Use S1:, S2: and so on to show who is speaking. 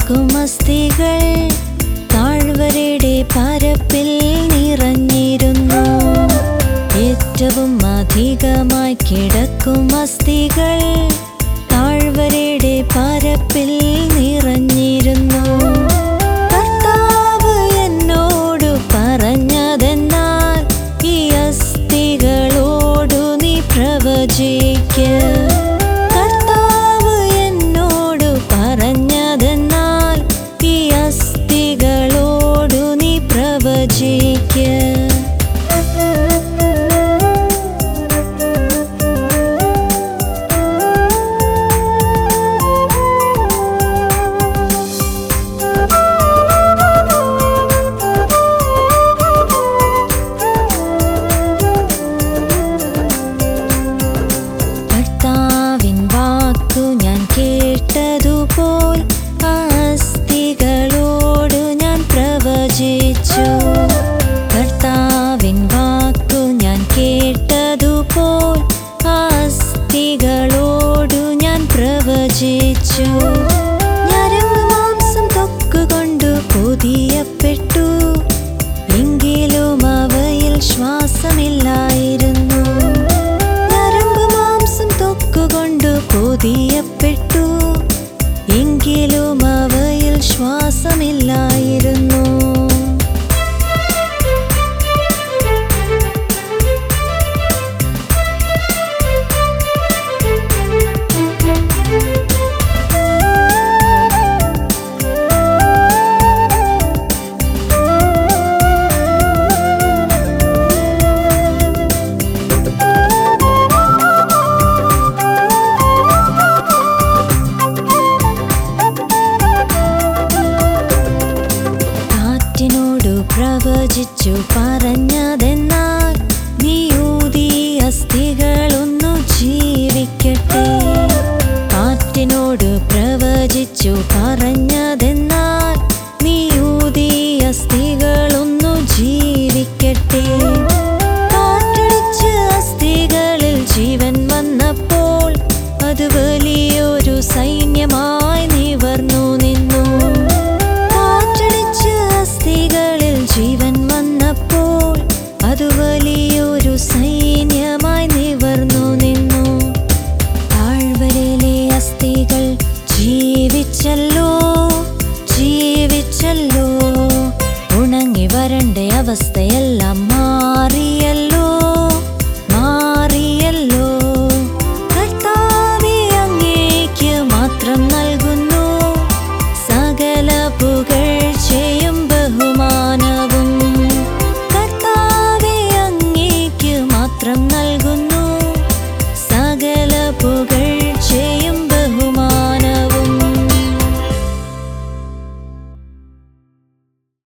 S1: കിടക്കും അസ്ഥികൾ താഴ്വരയുടെ പരപ്പിൽ നിറഞ്ഞിരുന്നു ഏറ്റവും അധികമായി കിടക്കും അസ്ഥികൾ താഴ്വരയുടെ പരപ്പിൽ നിറഞ്ഞിരുന്നു കർത്താവ് എന്നോടു പറഞ്ഞതെന്നാൽ ഈ അസ്ഥികളോടു നീ പ്രവചിക്ക കർത്താവ് എന്നോടു പറഞ്ഞതെന്നാൽ ഈ അസ്ഥികളോടു നീ പ്രവചിക്ക കർത്താവിൻ വാക്കു ഞാൻ കേട്ടതുപോൽ ആ അസ്ഥികളോടു ഞാൻ പ്രവചിച്ചു കർത്താവിൻ വാക്കു ഞാൻ കേട്ടതുപോൽ ആ അസ്ഥികളോടു ഞാൻ പ്രവചിച്ചു ഞരമ്പ് മാംസം തൊക്കുകൊണ്ടു പൊതിയപ്പെട്ടു എങ്കിലും അവയിൽ ശ്വാസമില്ലായിരുന്നു ഞരമ്പ് മാംസം തൊക്കുകൊണ്ടു പൊതിയപ്പെട്ടു എങ്കിലും അവയിൽ ശ്വാസമില്ലായിരുന്നു കാറ്റിനോടു പ്രവചിച്ചു പറഞ്ഞതെന്നാൽ നീ ഊതി അസ്ഥികളൊന്നു ജീവിക്കട്ടെ കാറ്റിനോടു പ്രവചിച്ചു പറഞ്ഞതെന്നാൽ നീ ഊതി അസ്ഥികളൊന്നു ജീവിക്കട്ടെ കാറ്റടിച്ച് അസ്ഥികളിൽ ജീവൻ വന്നപ്പോൾ അത് വലിയൊരു സൈന്യമായി നിവർന്നു നിന്നു കാറ്റടിച്ച് അസ്ഥികളിൽ ജീവൻ വന്നപ്പോൾ അത് വലിയൊരു സൈന്യമായി നിവർന്നു നിന്നു താഴ്വരയിലെ അസ്ഥികൾ ജീവിച്ചല്ലോ ജീവിച്ചല്ലോ ഉണങ്ങി വരണ്ട അവസ്ഥയെല്ലാം മാറി